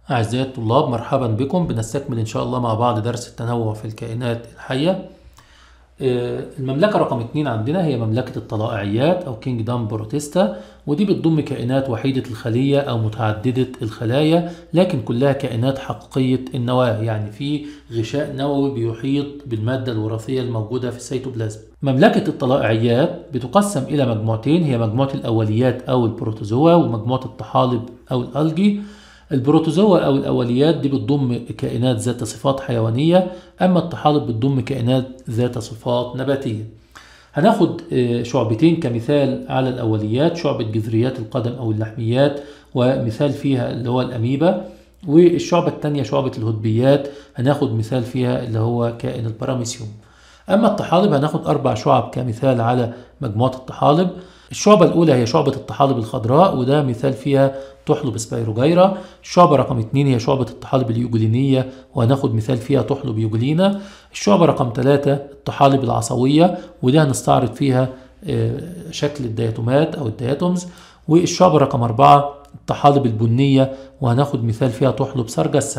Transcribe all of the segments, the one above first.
أعزائي الطلاب مرحبا بكم بنستكمل إن شاء الله مع بعض درس التنوع في الكائنات الحية آه، المملكة رقم اتنين عندنا هي مملكة الطلائعيات أو كينجدام بروتيستا ودي بتضم كائنات وحيدة الخلية أو متعددة الخلايا لكن كلها كائنات حقيقية النواة يعني في غشاء نووي بيحيط بالمادة الوراثية الموجودة في السيتوبلازم مملكة الطلائعيات بتقسم إلى مجموعتين هي مجموعة الأوليات أو البروتوزوا ومجموعة الطحالب أو الألجي البروتوزوا أو الأوليات دي بتضم كائنات ذات صفات حيوانية أما الطحالب بتضم كائنات ذات صفات نباتية هناخد آه، شعبتين كمثال على الأوليات شعبة جذريات القدم أو اللحميات ومثال فيها اللي هو الأميبا والشعبة الثانية شعبة الهدبيات هناخد مثال فيها اللي هو كائن البراميسيوم أما الطحالب هناخد أربع شعب كمثال على مجموعة الطحالب الشعبة الأولى هي شعبة الطحالب الخضراء وده مثال فيها تحلب سبايروجيرا الشعبة رقم اتنين هي شعبة الطحالب اليوجلينية وهناخد مثال فيها تحلب يوجلينا الشعبة رقم ثلاثة الطحالب العصوية ودي هنستعرض فيها آه، شكل الدياتومات أو الدياتومز والشعبة رقم أربعة الطحالب البنية وهناخد مثال فيها تحلب سرجسم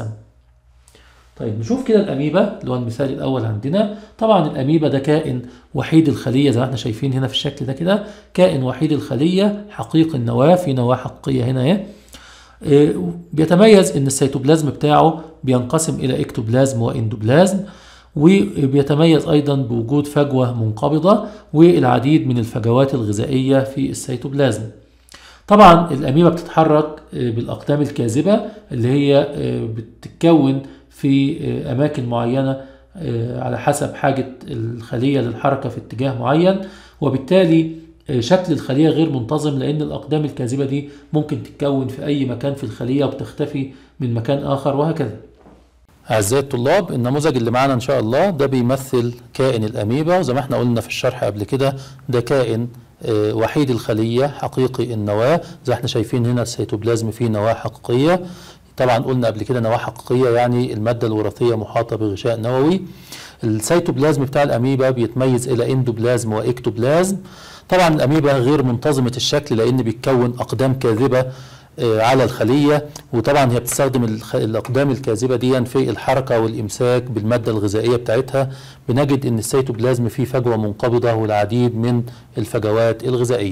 طيب نشوف كده الأميبا اللي هو المثال الأول عندنا طبعا الأميبا ده كائن وحيد الخلية زي ما احنا شايفين هنا في الشكل ده كده كائن وحيد الخلية حقيق النواة في نواة حقيقية هنا اهي إيه، بيتميز ان السيتوبلازم بتاعه بينقسم الى اكتوبلازم واندوبلازم وبيتميز ايضا بوجود فجوه منقبضه والعديد من الفجوات الغذائيه في السيتوبلازم طبعا الاميبا بتتحرك آه، بالاقدام الكاذبه اللي هي آه، بتتكون في آه، اماكن معينه آه، على حسب حاجه الخليه للحركه في اتجاه معين وبالتالي آه، شكل الخليه غير منتظم لان الاقدام الكاذبه دي ممكن تتكون في اي مكان في الخليه وتختفي من مكان اخر وهكذا أعزائي الطلاب النموذج اللي معانا إن شاء الله ده بيمثل كائن الأميبا وزي ما احنا قلنا في الشرح قبل كده ده كائن آه، وحيد الخلية حقيقي النواة زي احنا شايفين هنا السيتوبلازم فيه نواة حقيقية طبعا قلنا قبل كده نواة حقيقية يعني المادة الوراثية محاطة بغشاء نووي السيتوبلازم بتاع الأميبا بيتميز إلى اندوبلازم وإكتوبلازم طبعا الأميبا غير منتظمة الشكل لأن بيتكون أقدام كاذبة آه، على الخلية وطبعا هي بتستخدم الخ- الأقدام الكاذبة دي في الحركة والإمساك بالمادة الغذائية بتاعتها بنجد إن السيتوبلازم فيه فجوة منقبضة والعديد من الفجوات الغذائية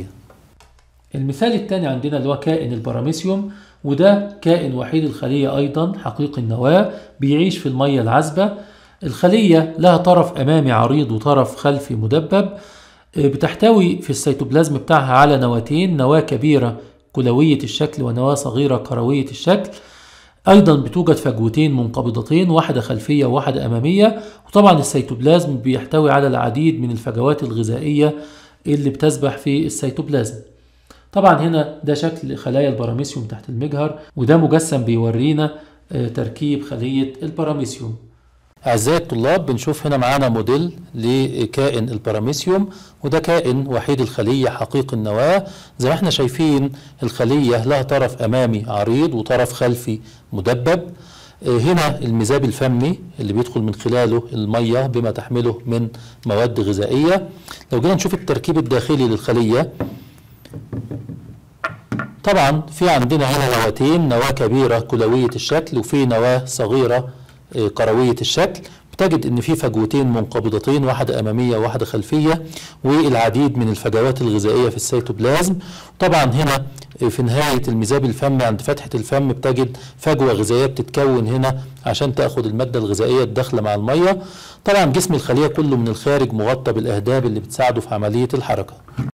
المثال الثاني عندنا اللي هو كائن البراميسيوم وده كائن وحيد الخلية أيضا حقيقي النواة بيعيش في المية العذبة الخلية لها طرف أمامي عريض وطرف خلفي مدبب آه، بتحتوي في السيتوبلازم بتاعها على نواتين نواة كبيرة كلوية الشكل ونواة صغيرة كروية الشكل أيضا بتوجد فجوتين منقبضتين واحدة خلفية وواحدة أمامية وطبعا السيتوبلازم بيحتوي على العديد من الفجوات الغذائية اللي بتسبح في السيتوبلازم طبعا هنا ده شكل خلايا البراميسيوم تحت المجهر وده مجسم بيورينا آه، تركيب خلية البراميسيوم أعزائي الطلاب بنشوف هنا معانا موديل لكائن البراميسيوم وده كائن وحيد الخلية حقيق النواة زي ما احنا شايفين الخلية لها طرف أمامي عريض وطرف خلفي مدبب آه، هنا المذاب الفمي اللي بيدخل من خلاله المية بما تحمله من مواد غذائية لو جينا نشوف التركيب الداخلي للخلية طبعا في عندنا هنا نواتين نواة كبيرة كلوية الشكل وفي نواة صغيرة آه، كروية الشكل بتجد ان في فجوتين منقبضتين واحدة امامية وواحدة خلفية والعديد من الفجوات الغذائية في السيتوبلازم طبعا هنا آه، في نهاية المذاب الفمي عند فتحة الفم بتجد فجوة غذائية بتتكون هنا عشان تاخد المادة الغذائية الداخلة مع المية طبعا جسم الخلية كله من الخارج مغطى بالاهداب اللي بتساعده في عملية الحركة